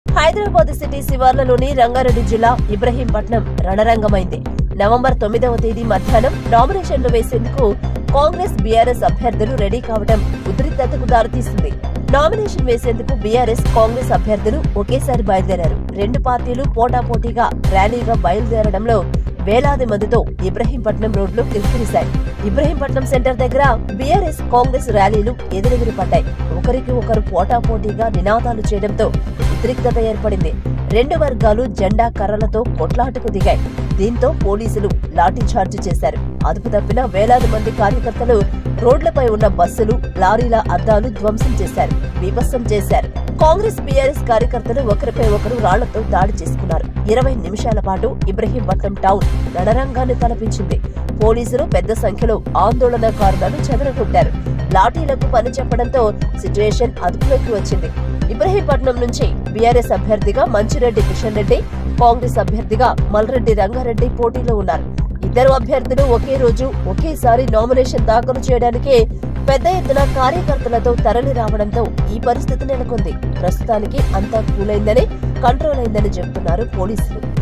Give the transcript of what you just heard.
Hyderabad city శివార్లలోని Rangareddy జిల్లా Ibrahimpatnam రణరంగమైంది November తొమ్మిదవ తేదీ మధ్యాహ్నం నామినేషన్లు వేసేందుకు కాంగ్రెస్ బీఆర్ఎస్ అభ్యర్థులు రెడీ కావడం ఉద్రిక్తతకు దారితీసింది నామినేషన్ వేసేందుకు బీఆర్ఎస్ కాంగ్రెస్ అభ్యర్థులు ఒకేసారి బయలుదేరారు రెండు పార్టీలు పోటాపోటీగా ర్యాలీగా బయలుదేరడంలో వేలాది మందితో ఇబ్రహీంపట్నం రోడ్లు కిరికిరిశాయి ఇబ్రహీంపట్నం సెంటర్ దగ్గర బీఆర్ఎస్ కాంగ్రెస్ ర్యాలీలు ఎదురెదురు పడ్డాయి ఒకరికి ఒకరు పోటాపోటీగా నినాదాలు చేయడంతో ఉద్రిక్తత ఏర్పడింది రెండు వర్గాలు జెండా కర్రలతో కొట్లాటకు దిగాయి దీంతో పోలీసులు లాఠీచార్జ్ చేశారు అదుపు తప్పిన వేలాది మంది కార్యకర్తలు రోడ్లపై ఉన్న బస్సులు లారీల అద్దాలు ధ్వంసం చేశారు విభత్సం చేశారు కాంగ్రెస్ బీఆర్ఎస్ కార్యకర్తలు ఒకరిపై ఒకరు రాళ్లతో దాడి చేసుకున్నారు ఇరవై నిమిషాల పాటు ఇబ్రహీంపట్నం టౌన్ రణరంగాన్ని తలపించింది పోలీసులు పెద్ద సంఖ్యలో ఆందోళనకారులను చెదరగొట్టారు లాఠీలకు పని చెప్పడంతో సిచ్యుయేషన్ అదుపులోకి వచ్చింది ఇబ్రహీంపట్నం నుంచి బీఆర్ఎస్ అభ్యర్థిగా మంచిరెడ్డి కిషన్ రెడ్డి కాంగ్రెస్ అభ్యర్థిగా మల్రెడ్డి రంగారెడ్డి పోటీలో ఉన్నారు ఇద్దరు అభ్యర్థులు ఒకే రోజు ఒకేసారి నామినేషన్ దాఖలు చేయడానికి పెద్ద ఎత్తున కార్యకర్తలతో తరలి రావడంతో ఈ పరిస్థితి నెలకొంది ప్రస్తుతానికి అంతా కూలైందని కంట్రోల్ అయిందని చెబుతున్నారు పోలీసులు